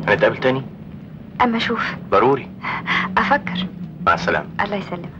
هنتقابل تاني اما اشوف ضروري افكر مع السلامه الله يسلمك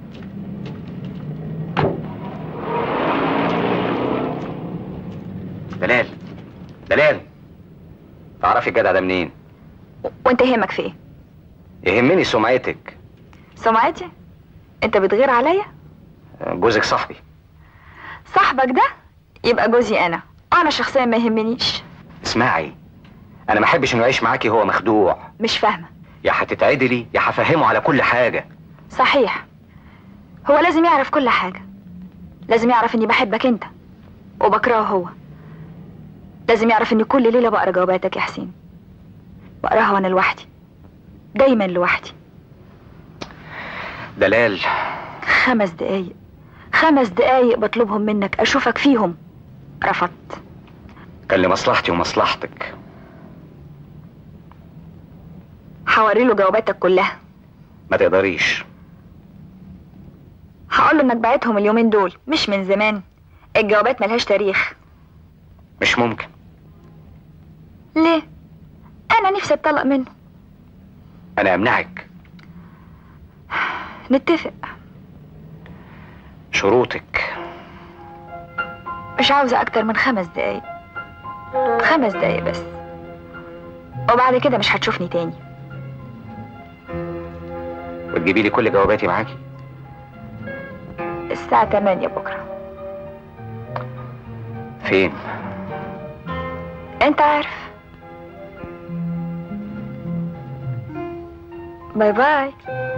دلال دلال تعرفي الجدع ده منين وانت يهمك في ايه يهمني سمعتك سمعتي انت بتغير عليا جوزك صاحبي صاحبك ده يبقى جوزي انا انا شخصيا ما يهمنيش اسمعي انا ما احبش انه يعيش معاكي هو مخدوع مش فاهمه يا هتتعدلي يا هفهمه على كل حاجه صحيح هو لازم يعرف كل حاجه لازم يعرف اني بحبك انت وبكرهه هو لازم يعرف اني كل ليله بقرا جواباتك يا حسين بقراها وانا لوحدي دايما لوحدي دلال خمس دقايق خمس دقايق بطلبهم منك اشوفك فيهم رفضت كان لمصلحتي ومصلحتك هوري له جواباتك كلها ما تقدريش هقول له انك بعتهم اليومين دول مش من زمان الجوابات ملهاش تاريخ مش ممكن ليه انا نفسي اتطلق منه انا امنعك نتفق شروطك مش عاوزة أكتر من خمس دقايق خمس دقايق بس وبعد كده مش هتشوفني تاني وتجيبي لي كل جواباتي معاكي الساعة 8 بكرة فين أنت عارف باي باي